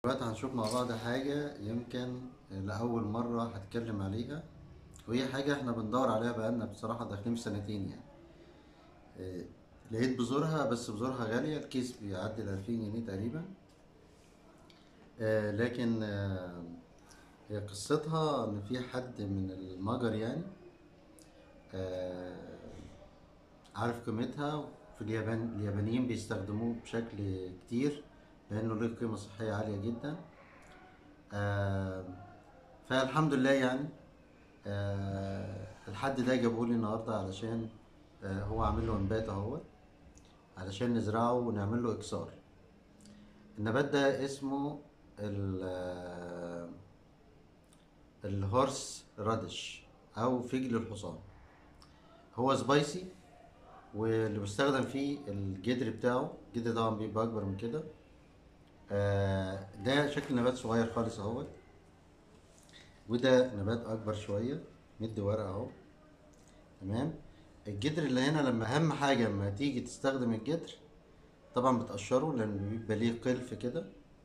دلوقتي هنشوف مع بعض حاجة يمكن لأول مرة هتكلم عليها وهي حاجة احنا بندور عليها بقالنا بصراحة داخلين في سنتين يعني آه، لقيت بذورها بس بذورها غالية الكيس بيعدي الألفين جنيه تقريبا آه، لكن آه، هي قصتها إن في حد من المجر يعني آه، عارف قيمتها في اليابان اليابانيين بيستخدموه بشكل كتير لأنه له قيمة صحية عالية جدا آه، فالحمد لله يعني آه، الحد ده جابهولي النهاردة علشان آه، هو عامل له نبات اهوت علشان نزرعه ونعمل له إكسار النبات ده اسمه ال آه، الهورس رادش أو فجل الحصان هو سبايسي واللي بيستخدم فيه الجدر بتاعه الجدر طبعا بيبقى أكبر من كده آه، ده شكل نبات صغير خالص اهوت وده نبات اكبر شويه مدي ورقه اهو تمام الجدر اللي هنا لما اهم حاجه لما تيجي تستخدم الجدر طبعا بتقشره لان بيبقى ليه قلف كده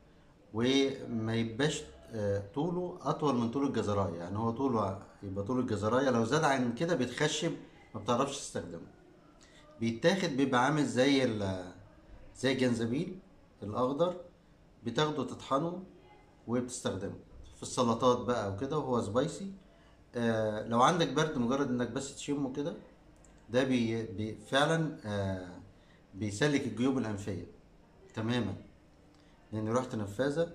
وما يبقاش آه، طوله اطول من طول الجزرايه يعني هو طوله يبقى طول الجزرايه لو زاد عن كده بيتخشب ما بتعرفش تستخدمه بيتاخد بيبقى عامل زي ال- زي الجنزبيل الاخضر بتاخده تطحنه وبتستخدمه في السلطات بقى وكده وهو سبايسي آه لو عندك برد مجرد انك بس تشمه كده ده بي بي فعلا آه بيسلك الجيوب الانفيه تماما لاني رحت نفاذه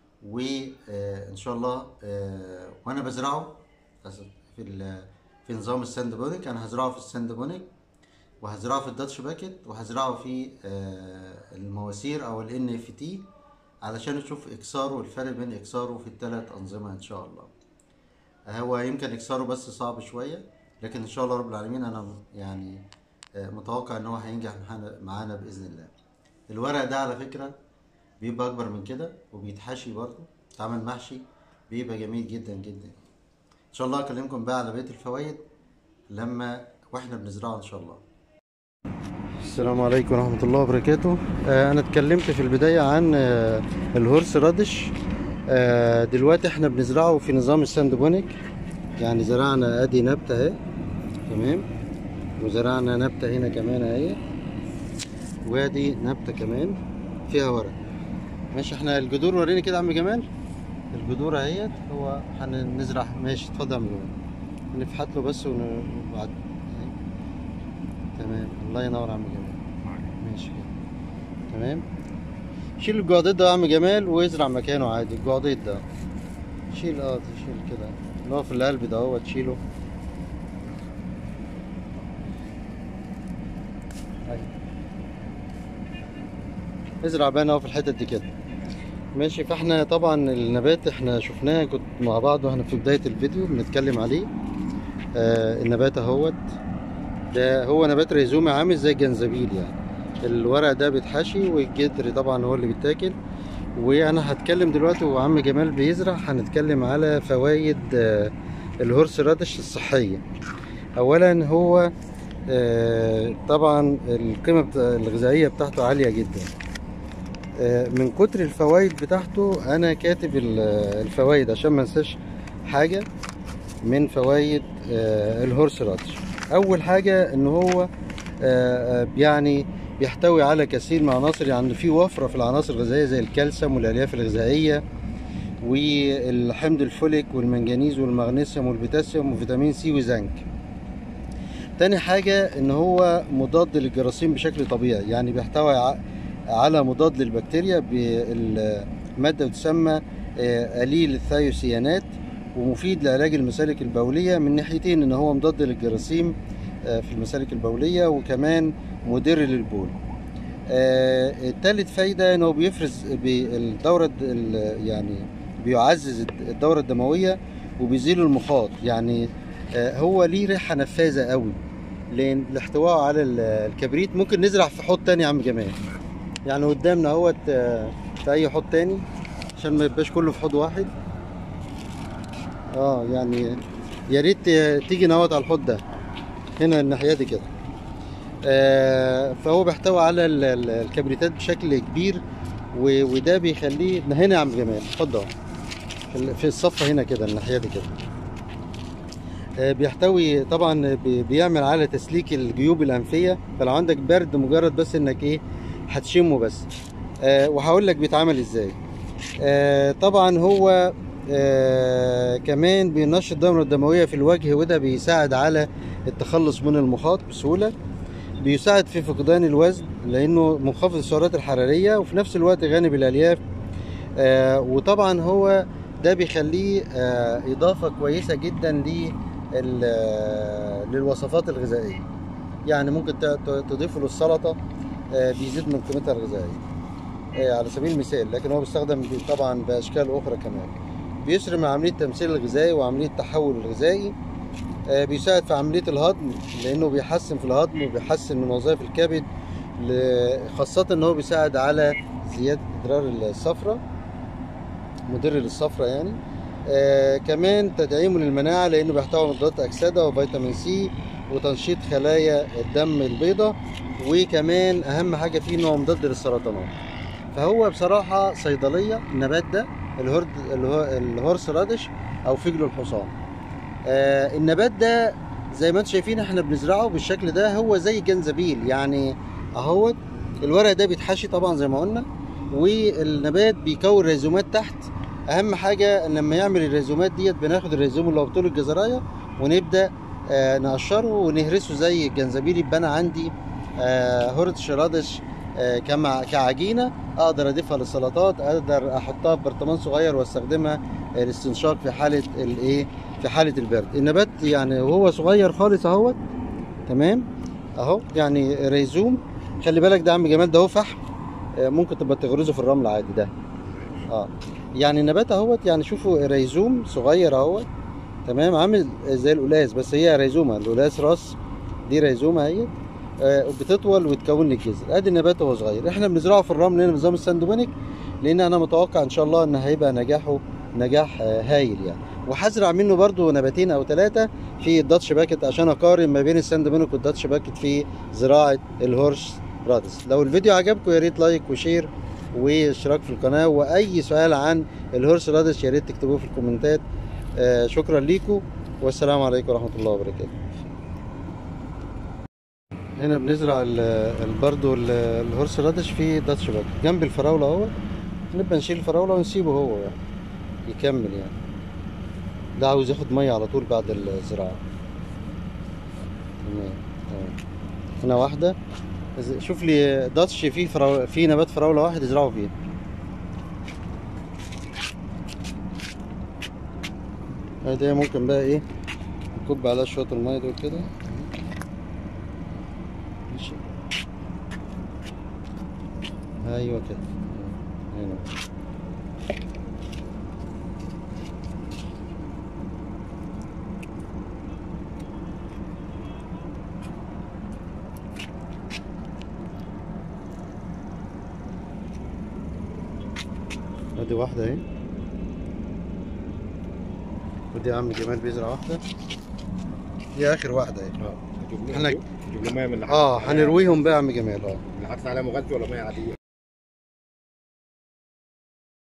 وان شاء الله آه وانا بزرعه في ال- في نظام الساند بونيك انا هزرعه في الساند بونيك وهزرعه في الداتش باكيت وهزرعه في آه، المواسير او ال ان اف تي علشان نشوف اكساره والفرق بين اكساره في الثلاث انظمه ان شاء الله هو يمكن اكساره بس صعب شويه لكن ان شاء الله رب العالمين انا يعني آه، متوقع ان هو هينجح معانا- معانا باذن الله الورق ده على فكره بيبقى اكبر من كده وبيتحشي برضه اتعمل محشي بيبقى جميل جدا جدا ان شاء الله اكلمكم بقى على بقيه الفوائد لما واحنا بنزرعه ان شاء الله السلام عليكم ورحمة الله وبركاته آه أنا اتكلمت في البداية عن آه الهورس رادش آه دلوقتي احنا بنزرعه في نظام الساندبونيك يعني زرعنا ادي نبتة اهي تمام وزرعنا نبتة هنا كمان اهي وادي نبتة كمان فيها ورق ماشي احنا الجذور وريني كده يا عم جمال الجذور اهيت هو هنزرع ماشي اتفضل يا عم جمال نفحت له بس ون- وبعد تمام الله ينور يا عم جمال ماشي كده تمام شيل الجواديد ده يا عم جمال وازرع مكانه عادي الجواديد ده شيل اه شيل كده اللي هو في القلب ده هو تشيله أيوة. ازرع بقى اهو في الحتت دي كده ماشي فاحنا طبعا النبات احنا شفناه كنت مع بعض واحنا في بداية الفيديو بنتكلم عليه آه النبات اهوت ده هو نبات ريزومي عامل زي الجنزبيل يعني الورق ده بيتحشي والجدر طبعا هو اللي بيتاكل وانا هتكلم دلوقتي وعم جمال بيزرع هنتكلم على فوائد آه، الهورس رادش الصحيه اولا هو آه، طبعا القيمه بتا- الغذائيه بتاعته عاليه جدا آه، من كتر الفوائد بتاعته انا كاتب ال- الفوائد عشان ما انساش حاجه من فوائد آه، الهورس رادش اول حاجه ان هو آه، آه، يعني بيحتوي على كثير من العناصر يعني في وفره في العناصر الغذائيه زي الكالسيوم والالياف الغذائيه والحمض الفوليك والمنجنيز والمغنيسيوم والبوتاسيوم وفيتامين سي وزنك تاني حاجة ان هو مضاد للجراثيم بشكل طبيعي يعني بيحتوي ع- على مضاد للبكتيريا بالمادة تسمى آه، قليل الثيوسيانات ومفيد لعلاج المسالك البولية من ناحيتين ان هو مضاد للجراثيم آه، في المسالك البولية وكمان مدر للبول آه، التالت فايدة انه بيفرز بالدورة الد- ال- يعني بيعزز الد- الدورة الدموية وبيزيل المخاط يعني آه، هو ليه ريحة نفاذة قوي لان الاحتواء على ال- الكبريت ممكن نزرع في حوض تاني يا عم جمال يعني قدامنا اهوت آه، في اي حوض تاني عشان ما يبقاش كله في حوض واحد اه يعني يا ريت آه، تيجي نهوت على الحوض ده هنا الناحيه دي كده آه، فهو بيحتوي على ال- ال- الكبريتات بشكل كبير و- وده بيخليه هنا يا عم جمال اتفضل في ال- في الصفه هنا كده الناحيه دي كده آه، بيحتوي طبعا بي- بيعمل على تسليك الجيوب الانفيه فلو عندك برد مجرد بس انك ايه هتشمه بس آه، وهقول لك بيتعمل ازاي آه، طبعا هو آه، كمان بينشط الدورة الدموية في الوجه وده بيساعد على التخلص من المخاط بسهولة بيساعد في فقدان الوزن لأنه منخفض السعرات الحرارية وفي نفس الوقت غني بالألياف آه، وطبعا هو ده بيخليه آه، إضافة كويسة جدا لل- آه، للوصفات الغذائية يعني ممكن ت- ت- تضيفه للسلطة آه، بيزيد من قيمتها الغذائية آه، على سبيل المثال لكن هو بيستخدم ب- طبعا باشكال اخرى كمان بيسرع من عمليه التمثيل الغذائي وعمليه التحول الغذائي آه، بيساعد في عمليه الهضم لانه بيحسن في الهضم وبيحسن من وظائف الكبد ل- خاصه ان هو بيساعد على زياده ادرار الصفرة مدر للصفرة يعني آه كمان تدعيمه للمناعة لأنه بيحتوي على مضادات أكسدة وفيتامين سي وتنشيط خلايا الدم البيضاء وكمان أهم حاجة فيه إنه هو مضاد للسرطانات فهو بصراحة صيدلية النبات ده الهرد الهو- الهورس رادش أو فجل الحصان آه النبات ده زي ما انتم شايفين احنا بنزرعه بالشكل ده هو زي الجنزبيل يعني اهوت الورق ده بيتحشي طبعا زي ما قلنا والنبات بيكون ريزومات تحت اهم حاجه لما يعمل الريزومات ديت بناخد الريزوم اللي هو بطول الجزرايه ونبدا آه نقشره ونهرسه زي الجنزبيل يبقى انا عندي آه هورد شرادش آه كمع كعجينه اقدر اضيفها للسلطات اقدر احطها في برطمان صغير واستخدمها آه، للاستنشاق في حاله الايه في حاله البرد النبات يعني وهو صغير خالص اهوت تمام اهو يعني ريزوم خلي بالك ده يا عم جمال ده هو فحم آه، ممكن تبقى تغرزه في الرمل عادي ده اه يعني النبات اهوت يعني شوفوا ريزوم صغير اهوت تمام عامل زي القلاس بس هي ريزومه القلاس راس دي ريزومه اهي آه بتطول وتكون لك جذر ادي النبات وهو صغير احنا بنزرعه في الرمل هنا بنظام السندومينيك لان انا متوقع ان شاء الله ان هيبقى نجاحه نجاح آه هايل يعني وهزرع منه برضو نباتين او ثلاثه في الداتش باكت عشان اقارن ما بين الساندومينيك والداتش باكت في زراعه الهورس رادس لو الفيديو عجبكم يا ريت لايك وشير واشتراك في القناه واي سؤال عن الهورس رادس يا ريت تكتبوه في الكومنتات آه شكرا ليكم والسلام عليكم ورحمه الله وبركاته هنا بنزرع ال- ال- برضو ال- الهورس رادش في داتش باك جنب الفراوله اهو نبقى نشيل الفراوله ونسيبه هو يعني يكمل يعني ده عاوز ياخد ميه على طول بعد الزراعه تمام تمام هنا واحده إز- شوف لي داتش فيه فراولة فيه نبات فراوله واحد ازرعه فيه ده ممكن بقى ايه نكب عليها شويه الميه دول كده ماشي ايوه كده هنا ادي واحدة اهي ودي يا عم جمال بيزرع واحدة دي اخر واحدة اهي اه نجيب احنا- له نجيب له ميه من اللي اه حاطط- هنرويهم بقى يا عم جمال اه اللي حاطط عليها مغذي ولا ميه عاديه